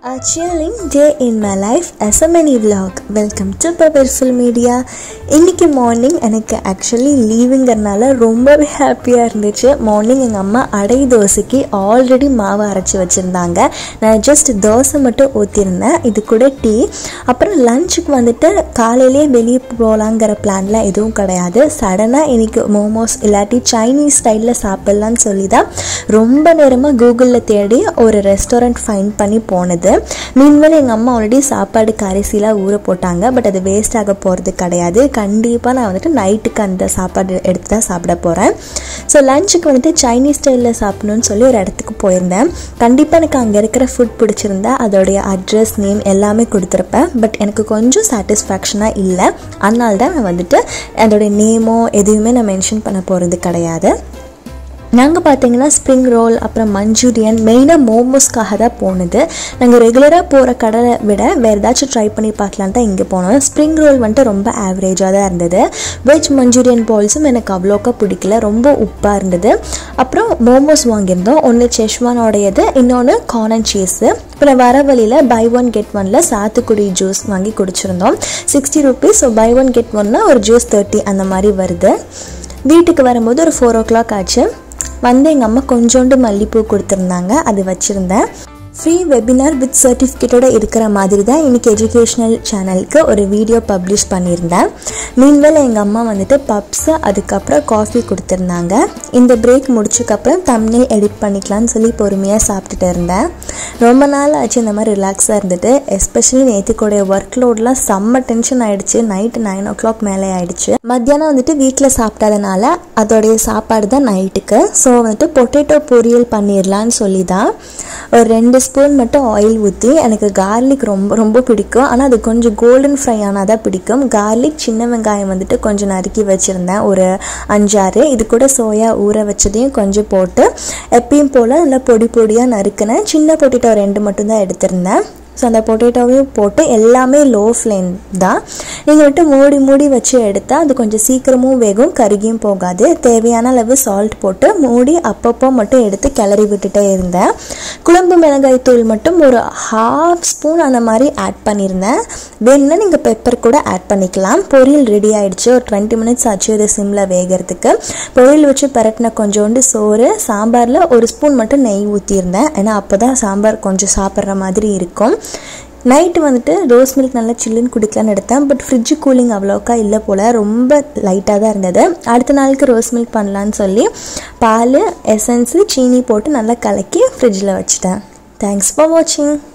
A chilling day in my life as a mini vlog. Welcome to Purposeful Media. இன்னைக்கு morning எனக்கு actually லீவுங்கிறனால ரொம்பவே ஹாப்பியாக இருந்துச்சு மார்னிங் எங்கள் அம்மா அடை தோசைக்கு ஆல்ரெடி மாவு அரைச்சி வச்சுருந்தாங்க நான் ஜஸ்ட் தோசை மட்டும் ஊற்றிருந்தேன் இது கூட டீ அப்புறம் லஞ்சுக்கு வந்துட்டு காலையிலேயே வெளியே போகலாங்கிற பிளான்லாம் எதுவும் கிடையாது சடனாக இன்னைக்கு மோமோஸ் இல்லாட்டி சைனீஸ் ஸ்டைலில் சாப்பிட்லான்னு சொல்லி தான் ரொம்ப நேரமாக கூகுளில் தேடி ஒரு ரெஸ்டாரண்ட் ஃபைன் பண்ணி போனது மீன்வேல் எங்கள் அம்மா ஆல்ரெடி சாப்பாடுக்கு அரிசிலாம் ஊற போட்டாங்க பட் அது வேஸ்ட் ஆக போகிறது கிடையாது கண்டிப்பாக நான் வந்துட்டு நைட்டுக்கு அந்த சாப்பாடு எடுத்து தான் சாப்பிட போகிறேன் ஸோ லஞ்சுக்கு வந்துட்டு சைனீஸ் ஸ்டைலில் சாப்பிடணும்னு சொல்லி ஒரு இடத்துக்கு போயிருந்தேன் கண்டிப்பாக எனக்கு அங்கே இருக்கிற ஃபுட் பிடிச்சிருந்தா அதோடைய அட்ரஸ் நேம் எல்லாமே கொடுத்துருப்பேன் பட் எனக்கு கொஞ்சம் சாட்டிஸ்ஃபேக்ஷனாக இல்லை அதனால தான் நான் வந்துட்டு அதோடைய நேமோ எதுவுமே நான் மென்ஷன் பண்ண போகிறது கிடையாது நாங்கள் பார்த்தீங்கன்னா ஸ்ப்ரிங் ரோல் அப்புறம் மஞ்சூரியன் மெயினாக மோமோஸ்க்காக தான் போனது நாங்கள் ரெகுலராக போகிற கடலை விட வேறு ஏதாச்சும் ட்ரை பண்ணி பார்க்கலாம் தான் இங்கே போனோம் ஸ்ப்ரிங் ரோல் வந்துட்டு ரொம்ப ஆவரேஜாக தான் இருந்தது வெஜ் மஞ்சூரியன் பால்ஸும் எனக்கு அவ்வளோக்கா பிடிக்கல ரொம்ப உப்பாக இருந்தது அப்புறம் மோமோஸ் வாங்கியிருந்தோம் ஒன்று செஷ்வானோடையது இன்னொன்று கார்ன் அண்ட் சீஸு அப்புறம் வர வழியில் பை ஒன் கெட் ஒனில் சாத்துக்குடி ஜூஸ் வாங்கி குடிச்சிருந்தோம் sixty rupees so buy one get ஒன்னா ஒரு ஜூஸ் தேர்ட்டி அந்த மாதிரி வருது வீட்டுக்கு வரும்போது ஒரு ஃபோர் ஓ கிளாக் ஆச்சு வந்து எங்கள் அம்மா கொஞ்சோண்டு மல்லிப்பூ கொடுத்துருந்தாங்க அது வச்சுருந்தேன் ஃப்ரீ வெபினார் வித் சர்டிஃபிகேட்டோட இருக்கிற மாதிரி தான் இன்றைக்கி எஜுகேஷ்னல் சேனலுக்கு ஒரு வீடியோ பப்ளிஷ் பண்ணியிருந்தேன் மீன்வேல் எங்கள் அம்மா வந்துட்டு பப்ஸு அதுக்கப்புறம் காஃபி கொடுத்துருந்தாங்க இந்த பிரேக் முடிச்சதுக்கப்புறம் தமிழில் எடிட் பண்ணிக்கலாம்னு சொல்லி பொறுமையாக சாப்பிட்டுட்டு இருந்தேன் ரொம்ப நாள் ஆச்சு இந்த மாதிரி ரிலாக்ஸாக இருந்துட்டு எஸ்பெஷலி நேற்றுக்கூடைய ஒர்க் லோட்லாம் செம்ம டென்ஷன் ஆகிடுச்சு நைட்டு நைன் ஓ கிளாக் மேலே ஆகிடுச்சு மத்தியானம் வந்துட்டு வீட்டில் சாப்பிட்டதுனால அதோடைய சாப்பாடு தான் நைட்டுக்கு ஸோ வந்துட்டு பொட்டேட்டோ பொரியல் பண்ணிடலான்னு சொல்லி தான் ஒரு ரெண்டு ஸ்பூன் மட்டும் ஆயில் ஊற்றி எனக்கு கார்லிக் ரொம்ப ரொம்ப பிடிக்கும் ஆனால் அது கொஞ்சம் கோல்டன் ஃப்ரை ஆனால் தான் பிடிக்கும் கார்லிக் சின்ன வெங்காயம் வந்துட்டு கொஞ்சம் நறுக்கி வச்சுருந்தேன் ஒரு அஞ்சாறு இது கூட சோயா ஊற வச்சதையும் கொஞ்சம் போட்டு எப்பயும் போல் நல்லா பொடி பொடியாக நறுக்கினேன் சின்ன பொட்டேட்டோ ரெண்டு மட்டும்தான் எடுத்திருந்தேன் ஸோ அந்த பொட்டேட்டோவையும் போட்டு எல்லாமே லோ ஃப்ளேம் தான் நீங்கள் வந்துட்டு மூடி மூடி வச்சு எடுத்தால் அது கொஞ்சம் சீக்கிரமும் வேகும் கருகியும் போகாது தேவையான அளவு சால்ட் போட்டு மூடி அப்பப்போ மட்டும் எடுத்து கிளறி விட்டுட்டே இருந்தேன் குழம்பு மிளகாய் தூள் மட்டும் ஒரு ஹாஃப் ஸ்பூன் அந்த மாதிரி ஆட் பண்ணியிருந்தேன் வேணுன்னா நீங்கள் பெப்பர் கூட ஆட் பண்ணிக்கலாம் பொரியல் ரெடி ஆகிடுச்சு ஒரு டுவெண்ட்டி மினிட்ஸ் ஆச்சு இது சிம்மில் வேகிறதுக்கு பொரியல் வச்சு பரட்டின கொஞ்சோண்டு சோறு சாம்பாரில் ஒரு ஸ்பூன் மட்டும் நெய் ஊற்றியிருந்தேன் ஏன்னா அப்போ தான் சாம்பார் கொஞ்சம் சாப்பிட்ற மாதிரி இருக்கும் நைட்டு வந்துட்டு ரோஸ் மில்க் நல்லா சில்லுன்னு குடிக்கலான்னு எடுத்தேன் பட் ஃப்ரிட்ஜு கூலிங் அவ்வளோக்கா இல்லை போல் ரொம்ப லைட்டாக தான் இருந்தது அடுத்த நாளுக்கு ரோஸ் மில்க் பண்ணலான்னு சொல்லி பால் எசன்ஸு சீனி போட்டு நல்லா கலக்கி ஃப்ரிட்ஜில் வச்சுட்டேன் தேங்க்ஸ் ஃபார் வாட்சிங்